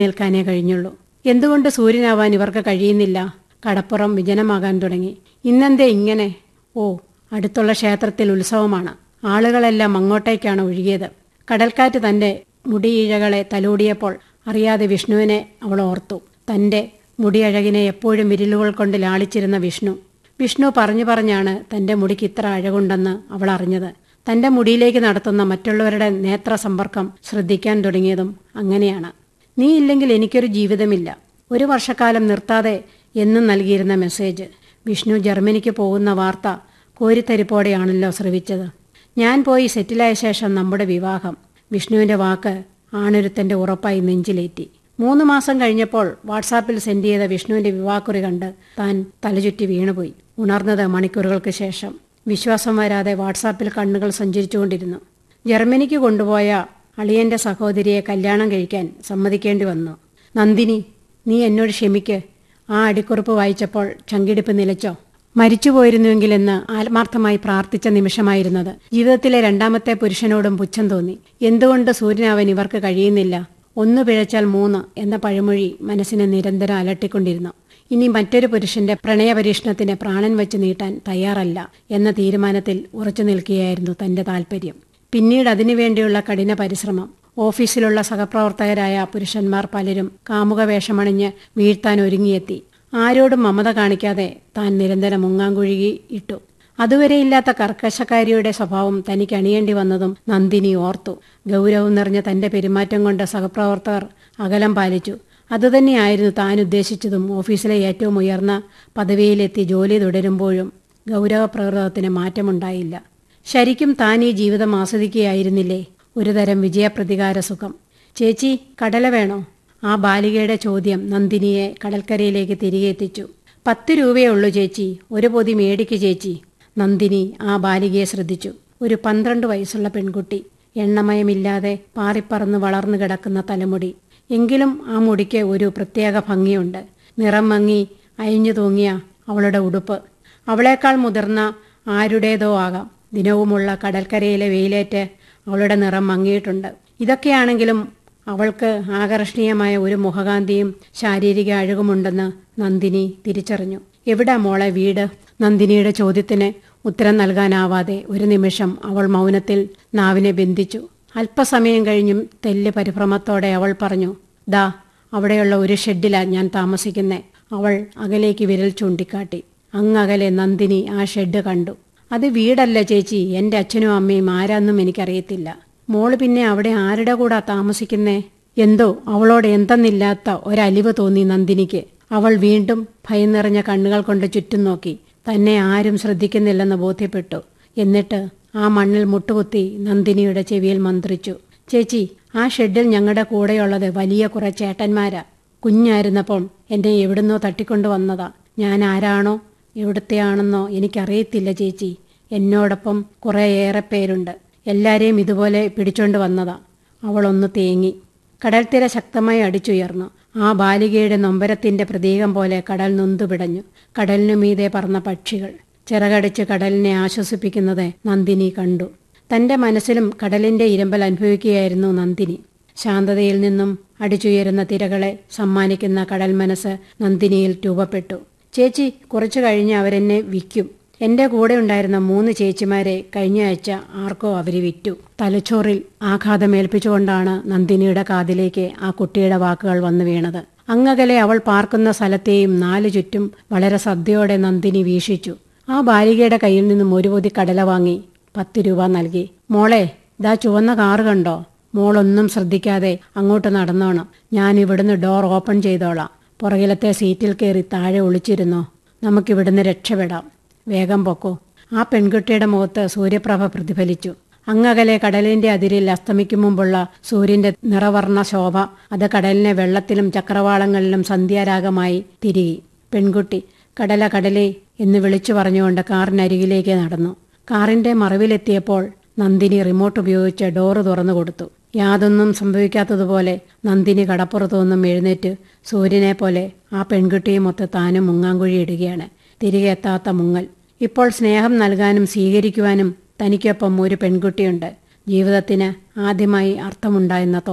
നിൽക്കാനേ കഴിഞ്ഞുള്ളൂ എന്തുകൊണ്ട് സൂര്യനാവാൻ ഇവർക്ക് കഴിയുന്നില്ല കടപ്പുറം വിജനമാകാൻ തുടങ്ങി ഇന്നെന്തേ ഇങ്ങനെ ഓ അടുത്തുള്ള ക്ഷേത്രത്തിൽ ഉത്സവമാണ് ആളുകളെല്ലാം അങ്ങോട്ടേക്കാണ് ഒഴുകിയത് കടൽക്കാറ്റ് തന്റെ മുടിയിഴകളെ തലോടിയപ്പോൾ അറിയാതെ വിഷ്ണുവിനെ അവൾ ഓർത്തു തന്റെ മുടിയഴകിനെ എപ്പോഴും വിരലുകൾ കൊണ്ട് ലാളിച്ചിരുന്ന വിഷ്ണു വിഷ്ണു പറഞ്ഞു പറഞ്ഞാണ് തന്റെ മുടിക്ക് ഇത്ര അഴകുണ്ടെന്ന് അവൾ അറിഞ്ഞത് തന്റെ മുടിയിലേക്ക് നടത്തുന്ന മറ്റുള്ളവരുടെ നേത്ര സമ്പർക്കം ശ്രദ്ധിക്കാൻ തുടങ്ങിയതും അങ്ങനെയാണ് നീ ഇല്ലെങ്കിൽ എനിക്കൊരു ജീവിതമില്ല ഒരു വർഷക്കാലം നിർത്താതെ എന്നും നൽകിയിരുന്ന മെസ്സേജ് വിഷ്ണു ജർമ്മനിക്ക് പോകുന്ന വാർത്ത കോരിത്തരിപ്പോടെയാണല്ലോ ശ്രവിച്ചത് ഞാൻ പോയി സെറ്റിലായ ശേഷം നമ്മുടെ വിവാഹം വിഷ്ണുവിന്റെ വാക്ക് ആണൊരുത്തന്റെ ഉറപ്പായി നെഞ്ചിലേറ്റി മൂന്ന് മാസം കഴിഞ്ഞപ്പോൾ വാട്സാപ്പിൽ സെൻഡ് ചെയ്ത വിഷ്ണുവിന്റെ വിവാഹക്കുറി കണ്ട് താൻ തലചുറ്റി വീണുപോയി ഉണർന്നത് മണിക്കൂറുകൾക്ക് ശേഷം വിശ്വാസം വരാതെ വാട്സാപ്പിൽ കണ്ണുകൾ സഞ്ചരിച്ചുകൊണ്ടിരുന്നു ജർമ്മനിക്ക് കൊണ്ടുപോയ അളിയന്റെ സഹോദരിയെ കല്യാണം കഴിക്കാൻ സമ്മതിക്കേണ്ടി വന്നു നന്ദിനി നീ എന്നോട് ക്ഷമിക്ക് ആ അടിക്കുറിപ്പ് വായിച്ചപ്പോൾ ചങ്കിടിപ്പ് നിലച്ചോ മരിച്ചുപോയിരുന്നുവെങ്കിലെന്ന് ആത്മാർത്ഥമായി പ്രാർത്ഥിച്ച നിമിഷമായിരുന്നത് ജീവിതത്തിലെ രണ്ടാമത്തെ പുരുഷനോടും പുച്ഛം തോന്നി എന്തുകൊണ്ട് സൂര്യനാവാൻ ഇവർക്ക് കഴിയുന്നില്ല ഒന്ന് പിഴച്ചാൽ മൂന്ന് എന്ന പഴമൊഴി മനസ്സിനെ നിരന്തരം അലട്ടിക്കൊണ്ടിരുന്നു ഇനി മറ്റൊരു പുരുഷന്റെ പ്രണയപരീക്ഷണത്തിന് പ്രാണൻ വെച്ച് നീട്ടാൻ തയ്യാറല്ല എന്ന തീരുമാനത്തിൽ ഉറച്ചു നിൽക്കുകയായിരുന്നു തന്റെ താൽപര്യം പിന്നീട് അതിനുവേണ്ടിയുള്ള കഠിന പരിശ്രമം ഓഫീസിലുള്ള സഹപ്രവർത്തകരായ പുരുഷന്മാർ പലരും കാമുക വേഷമണിഞ്ഞ് വീഴ്ത്താൻ ഒരുങ്ങിയെത്തി ആരോടും മമത കാണിക്കാതെ താൻ നിരന്തരം മുങ്ങാങ്കുഴുകി ഇട്ടു അതുവരെയില്ലാത്ത കർക്കശക്കാരിയുടെ സ്വഭാവം തനിക്ക് അണിയേണ്ടി വന്നതും നന്ദിനി ഓർത്തു ഗൗരവം നിറഞ്ഞ തന്റെ പെരുമാറ്റം കൊണ്ട് സഹപ്രവർത്തകർ അകലം പാലിച്ചു അതുതന്നെയായിരുന്നു താൻ ഉദ്ദേശിച്ചതും ഓഫീസിലെ ഏറ്റവും ഉയർന്ന പദവിയിലെത്തി ജോലി തുടരുമ്പോഴും ഗൗരവപ്രകൃതത്തിന് മാറ്റമുണ്ടായില്ല ശരിക്കും താൻ ഈ ജീവിതം ആസ്വദിക്കുകയായിരുന്നില്ലേ ഒരുതരം വിജയപ്രതികാര സുഖം ചേച്ചി കടല വേണോ ആ ബാലികയുടെ ചോദ്യം നന്ദിനിയെ കടൽക്കരയിലേക്ക് തിരികെ എത്തിച്ചു പത്ത് രൂപയേ ഉള്ളൂ ചേച്ചി ഒരു പൊതി മേടിക്ക് ചേച്ചി നന്ദിനി ആ ബാലികയെ ശ്രദ്ധിച്ചു ഒരു പന്ത്രണ്ട് വയസ്സുള്ള പെൺകുട്ടി എണ്ണമയമില്ലാതെ പാറിപ്പറന്ന് വളർന്നു കിടക്കുന്ന തലമുടി എങ്കിലും ആ മുടിക്ക് ഒരു പ്രത്യേക ഭംഗിയുണ്ട് നിറം മങ്ങി അയഞ്ഞു തൂങ്ങിയ അവളുടെ ഉടുപ്പ് അവളേക്കാൾ മുതിർന്ന ആരുടേതോ ആകാം ദിനവുമുള്ള കടൽക്കരയിലെ വെയിലേറ്റ് അവളുടെ നിറം മങ്ങിയിട്ടുണ്ട് ഇതൊക്കെയാണെങ്കിലും അവൾക്ക് ആകർഷണീയമായ ഒരു മുഖകാന്തിയും ശാരീരിക അഴകുമുണ്ടെന്ന് നന്ദിനി തിരിച്ചറിഞ്ഞു എവിടാ മോളെ വീട് നന്ദിനിയുടെ ചോദ്യത്തിന് ഉത്തരം നൽകാനാവാതെ ഒരു നിമിഷം അവൾ മൗനത്തിൽ നാവിനെ ബന്ധിച്ചു അല്പസമയം കഴിഞ്ഞും തെല്ല് പരിഭ്രമത്തോടെ അവൾ പറഞ്ഞു ദാ അവിടെയുള്ള ഒരു ഷെഡിലാ ഞാൻ താമസിക്കുന്നേ അവൾ അകലേക്ക് വിരൽ ചൂണ്ടിക്കാട്ടി അങ്ങകലെ നന്ദിനി ആ ഷെഡ് കണ്ടു അത് വീടല്ല ചേച്ചി എൻ്റെ അച്ഛനും അമ്മയും ആരാന്നും എനിക്കറിയത്തില്ല മോള് പിന്നെ അവിടെ ആരുടെ കൂടാ താമസിക്കുന്നേ എന്തോ അവളോട് എന്തെന്നില്ലാത്ത ഒരലിവ് തോന്നി നന്ദിനിക്ക് അവൾ വീണ്ടും ഭയം നിറഞ്ഞ കണ്ണുകൾ കൊണ്ട് ചുറ്റും നോക്കി തന്നെ ആരും ശ്രദ്ധിക്കുന്നില്ലെന്ന് ബോധ്യപ്പെട്ടു എന്നിട്ട് ആ മണ്ണിൽ മുട്ടുകുത്തി നന്ദിനിയുടെ ചെവിയിൽ മന്ത്രിച്ചു ചേച്ചി ആ ഷെഡിൽ ഞങ്ങളുടെ കൂടെയുള്ളത് വലിയ കുറെ ചേട്ടന്മാരാ കുഞ്ഞായിരുന്നപ്പോൾ എന്നെ എവിടുന്നോ തട്ടിക്കൊണ്ടു വന്നതാ ഞാൻ ആരാണോ എവിടുത്തെയാണെന്നോ എനിക്കറിയത്തില്ല ചേച്ചി എന്നോടൊപ്പം കുറേയേറെ പേരുണ്ട് എല്ലാരെയും ഇതുപോലെ പിടിച്ചോണ്ട് വന്നതാ അവളൊന്ന് തേങ്ങി കടൽത്തിര ശക്തമായി അടിച്ചുയർന്നു ആ ബാലികയുടെ നൊമ്പരത്തിന്റെ പ്രതീകം പോലെ കടൽ നൊന്തുപിടഞ്ഞു കടലിനു മീതെ പറന്ന പക്ഷികൾ ചിറകടിച്ച് കടലിനെ ആശ്വസിപ്പിക്കുന്നത് നന്ദിനി കണ്ടു തന്റെ മനസ്സിലും കടലിന്റെ ഇരമ്പൽ അനുഭവിക്കുകയായിരുന്നു നന്ദിനി ശാന്തതയിൽ നിന്നും അടിച്ചുയരുന്ന തിരകളെ സമ്മാനിക്കുന്ന കടൽ മനസ്സ് നന്ദിനിയിൽ രൂപപ്പെട്ടു ചേച്ചി കുറച്ചു കഴിഞ്ഞ് അവരെന്നെ വിൽക്കും എന്റെ കൂടെ ഉണ്ടായിരുന്ന മൂന്ന് ചേച്ചിമാരെ കഴിഞ്ഞ ആഴ്ച ആർക്കോ അവര് വിറ്റു തലച്ചോറിൽ ആഘാതമേൽപ്പിച്ചുകൊണ്ടാണ് നന്ദിനിയുടെ കാതിലേക്ക് ആ കുട്ടിയുടെ വാക്കുകൾ വന്നു വീണത് അങ്ങകലെ അവൾ പാർക്കുന്ന സ്ഥലത്തെയും നാലു ചുറ്റും വളരെ ശ്രദ്ധയോടെ നന്ദിനി വീക്ഷിച്ചു ആ ബാലികയുടെ കയ്യിൽ നിന്നും ഒരു പൊതി കടല വാങ്ങി പത്ത് രൂപ നൽകി മോളെ ഇതാ ചുവന്ന കാറ് കണ്ടോ മോളൊന്നും ശ്രദ്ധിക്കാതെ അങ്ങോട്ട് നടന്നോണം ഞാൻ ഇവിടുന്ന് ഡോർ ഓപ്പൺ ചെയ്തോളാം പുറകിലത്തെ സീറ്റിൽ കയറി താഴെ ഒളിച്ചിരുന്നോ നമുക്കിവിടുന്ന് രക്ഷപ്പെടാം വേഗം പൊക്കോ ആ പെൺകുട്ടിയുടെ മുഖത്ത് സൂര്യപ്രഭ പ്രതിഫലിച്ചു അങ്ങകലെ കടലിന്റെ അതിരിൽ അസ്തമിക്കും മുമ്പുള്ള സൂര്യന്റെ നിറവർണ്ണ ശോഭ അത് കടലിനെ വെള്ളത്തിലും ചക്രവാളങ്ങളിലും സന്ധ്യാരാഗമായി തിരികി പെൺകുട്ടി കടല കടലേ എന്ന് വിളിച്ചു പറഞ്ഞുകൊണ്ട് കാറിനരികിലേക്ക് നടന്നു കാറിന്റെ മറവിലെത്തിയപ്പോൾ നന്ദിനി റിമോട്ട് ഉപയോഗിച്ച് ഡോറ് തുറന്നു കൊടുത്തു യാതൊന്നും സംഭവിക്കാത്തതുപോലെ നന്ദിനി കടപ്പുറത്തു നിന്നും എഴുന്നേറ്റ് സൂര്യനെ പോലെ ആ പെൺകുട്ടിയുമൊത്ത് താനും മുങ്ങാങ്കുഴി ഇടുകയാണ് തിരികെ എത്താത്ത മുങ്ങൽ ഇപ്പോൾ സ്നേഹം നൽകാനും സ്വീകരിക്കുവാനും തനിക്കൊപ്പം ഒരു പെൺകുട്ടിയുണ്ട് ജീവിതത്തിന് ആദ്യമായി അർത്ഥമുണ്ടായെന്ന തോന്നൽ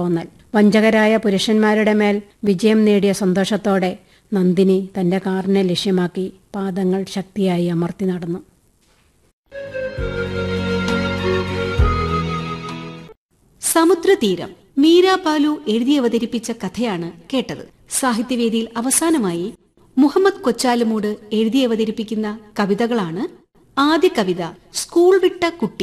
വഞ്ചകരായ പുരുഷന്മാരുടെ മേൽ വിജയം നേടിയ സന്തോഷത്തോടെ നന്ദിനി തന്റെ കാറിനെ ലക്ഷ്യമാക്കി പാദങ്ങൾ ശക്തിയായി അമർത്തി നടന്നു സമുദ്രതീരം മീര ബാലു എഴുതി അവതരിപ്പിച്ച കഥയാണ് കേട്ടത് സാഹിത്യവേദിയിൽ അവസാനമായി മുഹമ്മദ് കൊച്ചാലുമൂട് എഴുതി അവതരിപ്പിക്കുന്ന കവിതകളാണ് ആദ്യ കവിത സ്കൂൾ വിട്ട കുട്ടി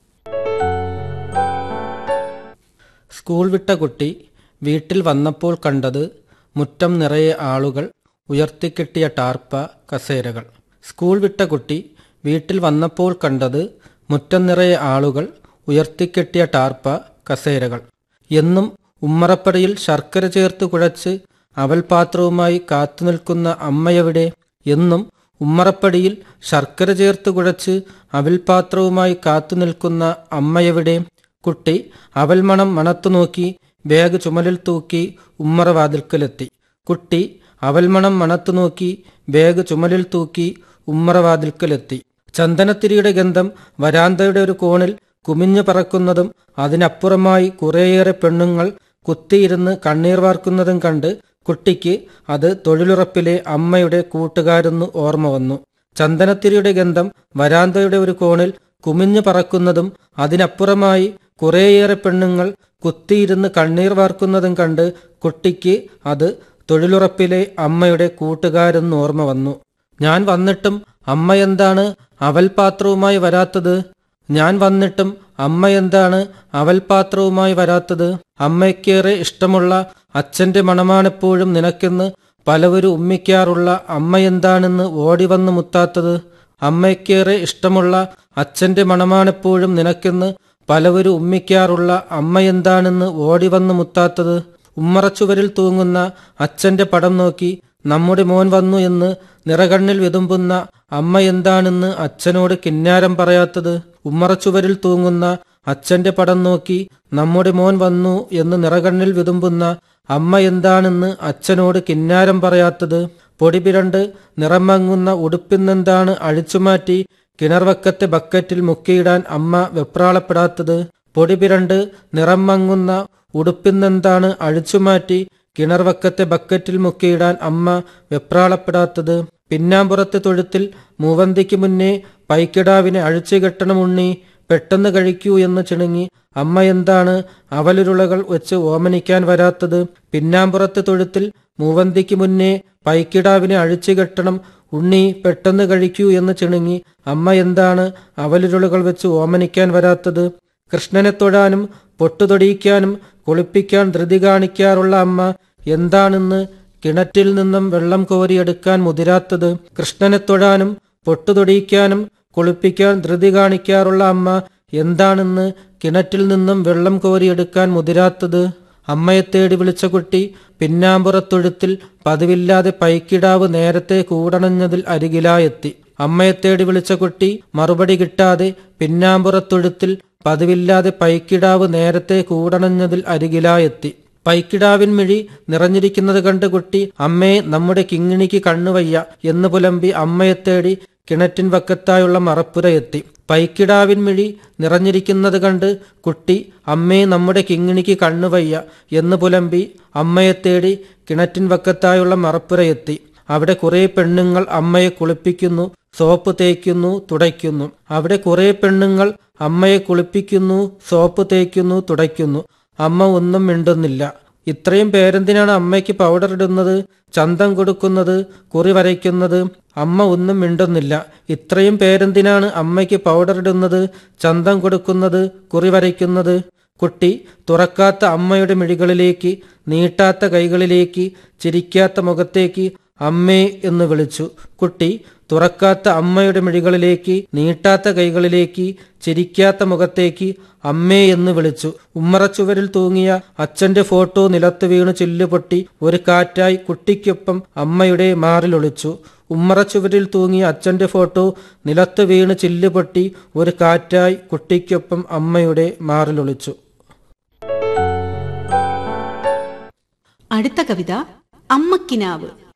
സ്കൂൾ വിട്ട കുട്ടി വീട്ടിൽ വന്നപ്പോൾ കണ്ടത് മുറ്റം നിറയെ ആളുകൾ ഉയർത്തിക്കെട്ടിയ ടാർപ്പ കസേരകൾ സ്കൂൾ വിട്ട കുട്ടി വീട്ടിൽ വന്നപ്പോൾ കണ്ടത് മുറ്റം നിറയെ ആളുകൾ ഉയർത്തിക്കെട്ടിയ ടാർപ്പ കസേരകൾ എന്നും ഉമ്മറപ്പടിയിൽ ശർക്കര ചേർത്ത് കുഴച്ച് അവൽപാത്രവുമായി കാത്തുനിൽക്കുന്ന അമ്മയെവിടെ എന്നും ഉമ്മറപ്പടിയിൽ ശർക്കര ചേർത്ത് കുഴച്ച് അവൽപാത്രവുമായി കാത്തുനിൽക്കുന്ന അമ്മയെവിടെ കുട്ടി അവൽമണം മണത്തു നോക്കി ബാഗ് ചുമലിൽ തൂക്കി ഉമ്മറ വാതിൽക്കലെത്തി കുട്ടി അവൽമണം മണത്തു നോക്കി ബാഗ് ചുമലിൽ തൂക്കി ഉമ്മറ വാതിൽക്കലെത്തി ചന്ദനത്തിരിയുടെ ഗന്ധം വരാന്തയുടെ ഒരു കോണിൽ കുമിഞ്ഞു പറക്കുന്നതും അതിനപ്പുറമായി കുറേയേറെ പെണ്ണുങ്ങൾ കുത്തിയിരുന്ന് കണ്ണീർ വാർക്കുന്നതും കണ്ട് കുട്ടിക്ക് അത് തൊഴിലുറപ്പിലെ അമ്മയുടെ കൂട്ടുകാരെന്ന് ഓർമ്മ വന്നു ചന്ദനത്തിരിയുടെ ഗന്ധം വരാന്തയുടെ ഒരു കോണിൽ കുമിഞ്ഞു പറക്കുന്നതും അതിനപ്പുറമായി കുറേയേറെ പെണ്ണുങ്ങൾ കുത്തിയിരുന്ന് കണ്ണീർ വാർക്കുന്നതും കണ്ട് കുട്ടിക്ക് അത് തൊഴിലുറപ്പിലെ അമ്മയുടെ കൂട്ടുകാരെന്ന് ഓർമ്മ വന്നു ഞാൻ വന്നിട്ടും അമ്മ എന്താണ് അവൽപാത്രവുമായി വരാത്തത് ഞാൻ വന്നിട്ടും അമ്മ എന്താണ് അവൽപാത്രവുമായി വരാത്തത് അമ്മയ്ക്കേറെ ഇഷ്ടമുള്ള അച്ഛന്റെ മണമാണെപ്പോഴും നിനക്കെന്ന് പലവരും ഉമ്മിക്കാറുള്ള അമ്മ എന്താണെന്ന് ഓടിവന്ന് മുത്താത്തത് അമ്മയ്ക്കേറെ ഇഷ്ടമുള്ള അച്ഛന്റെ മണമാണെപ്പോഴും നിനക്കെന്ന് പലവരും ഉമ്മിക്കാറുള്ള അമ്മ എന്താണെന്ന് ഓടിവന്ന് മുത്താത്തത് ഉമ്മറച്ചുവരിൽ തൂങ്ങുന്ന അച്ഛന്റെ പടം നോക്കി നമ്മുടെ മോൻ വന്നു എന്ന് നിറകണ്ണിൽ വിതുമ്പുന്ന അമ്മ എന്താണെന്ന് അച്ഛനോട് കിന്നാരം പറയാത്തത് ഉമ്മറച്ചുവരിൽ തൂങ്ങുന്ന അച്ഛന്റെ പടം നോക്കി നമ്മുടെ മോൻ വന്നു എന്ന് നിറകണ്ണിൽ വിതുമ്പുന്ന അമ്മ എന്താണെന്ന് അച്ഛനോട് കിന്നാരം പറയാത്തത് പൊടി പിരണ്ട് നിറം മങ്ങുന്ന ഉടുപ്പിന്നെന്താണ് അഴിച്ചുമാറ്റി കിണർവക്കത്തെ ബക്കറ്റിൽ മുക്കിയിടാൻ അമ്മ വെപ്രാളപ്പെടാത്തത് പൊടി പിരണ്ട് നിറം മങ്ങുന്ന ഉടുപ്പിന്നെന്താണ് അഴിച്ചുമാറ്റി കിണർവക്കത്തെ ബക്കറ്റിൽ മുക്കിയിടാൻ അമ്മ വെപ്രാളപ്പെടാത്തത് പിന്നാമ്പുറത്തെ തൊഴുത്തിൽ മൂവന്തിക്ക് മുന്നേ പൈക്കിടാവിനെ അഴിച്ചു കെട്ടണമുണ്ണി പെട്ടെന്ന് കഴിക്കൂ എന്ന് ചിണുങ്ങി അമ്മ എന്താണ് അവലുരുളകൾ വെച്ച് ഓമനിക്കാൻ വരാത്തത് പിന്നാമ്പുറത്തെ തൊഴുത്തിൽ മൂവന്തിക്ക് മുന്നേ പൈക്കിടാവിനെ അഴിച്ചു കെട്ടണം ഉണ്ണി പെട്ടെന്ന് കഴിക്കൂ എന്ന് ചിണുങ്ങി അമ്മ എന്താണ് അവലുരുളുകൾ വെച്ച് ഓമനിക്കാൻ വരാത്തത് കൃഷ്ണനെ തൊഴാനും പൊട്ടുതൊടിയിക്കാനും കുളിപ്പിക്കാൻ ധൃതി കാണിക്കാറുള്ള അമ്മ എന്താണെന്ന് കിണറ്റിൽ നിന്നും വെള്ളം കോരിയെടുക്കാൻ മുതിരാത്തത് കൃഷ്ണനെ തൊഴാനും പൊട്ടുതൊടിയിക്കാനും കുളിപ്പിക്കാൻ ധൃതി കാണിക്കാറുള്ള അമ്മ എന്താണെന്ന് കിണറ്റിൽ നിന്നും വെള്ളം കോരിയെടുക്കാൻ മുതിരാത്തത് അമ്മയെ തേടി വിളിച്ച കുട്ടി പിന്നാമ്പുറത്തൊഴുത്തിൽ പതിവില്ലാതെ പൈക്കിടാവ് നേരത്തെ കൂടണഞ്ഞതിൽ അരികിലായെത്തി അമ്മയെ തേടി വിളിച്ച കുട്ടി മറുപടി കിട്ടാതെ പിന്നാമ്പുറത്തൊഴുത്തിൽ പതിവില്ലാതെ പൈക്കിടാവ് നേരത്തെ കൂടണഞ്ഞതിൽ അരികിലായെത്തി പൈക്കിടാവിൻ മിഴി നിറഞ്ഞിരിക്കുന്നത് കണ്ട് കുട്ടി അമ്മേ നമ്മുടെ കിങ്ങിണിക്ക് കണ്ണുവയ്യ എന്ന് പുലമ്പി അമ്മയെ തേടി കിണറ്റിൻ വക്കത്തായുള്ള മറപ്പുരയെത്തി പൈക്കിടാവിൻ മിഴി നിറഞ്ഞിരിക്കുന്നത് കണ്ട് കുട്ടി അമ്മേ നമ്മുടെ കിങ്ങിണിക്ക് കണ്ണുവയ്യ എന്ന് പുലമ്പി അമ്മയെ തേടി കിണറ്റിൻ വക്കത്തായുള്ള മറപ്പുരയെത്തി അവിടെ കുറെ പെണ്ണുങ്ങൾ അമ്മയെ കുളിപ്പിക്കുന്നു സോപ്പ് തേക്കുന്നു തുടയ്ക്കുന്നു അവിടെ കുറെ പെണ്ണുങ്ങൾ അമ്മയെ കുളിപ്പിക്കുന്നു സോപ്പ് തേക്കുന്നു തുടയ്ക്കുന്നു അമ്മ ഒന്നും മിണ്ടുന്നില്ല ഇത്രയും പേരെന്തിനാണ് അമ്മയ്ക്ക് പൗഡർ ഇടുന്നത് ചന്തം കൊടുക്കുന്നത് കുറി വരയ്ക്കുന്നത് അമ്മ ഒന്നും മിണ്ടുന്നില്ല ഇത്രയും പേരെന്തിനാണ് അമ്മയ്ക്ക് പൗഡർ ഇടുന്നത് ചന്തം കൊടുക്കുന്നത് കുറി വരയ്ക്കുന്നത് കുട്ടി തുറക്കാത്ത അമ്മയുടെ മിഴികളിലേക്ക് നീട്ടാത്ത കൈകളിലേക്ക് ചിരിക്കാത്ത മുഖത്തേക്ക് അമ്മേ എന്ന് വിളിച്ചു കുട്ടി തുറക്കാത്ത അമ്മയുടെ മിഴികളിലേക്ക് നീട്ടാത്ത കൈകളിലേക്ക് ചിരിക്കാത്ത മുഖത്തേക്ക് അമ്മേ എന്ന് വിളിച്ചു ഉമ്മറച്ചുവരിൽ തൂങ്ങിയ അച്ഛന്റെ ഫോട്ടോ നിലത്ത് വീണ് ചില്ലുപൊട്ടി ഒരു കാറ്റായി കുട്ടിക്കൊപ്പം അമ്മയുടെ മാറിലൊളിച്ചു ഉമ്മറച്ചുവരിൽ തൂങ്ങിയ അച്ഛന്റെ ഫോട്ടോ നിലത്ത് വീണ് ചില്ലുപൊട്ടി ഒരു കാറ്റായി കുട്ടിക്കൊപ്പം അമ്മയുടെ മാറിലൊളിച്ചു അടുത്ത കവിത അമ്മക്കിനാവ്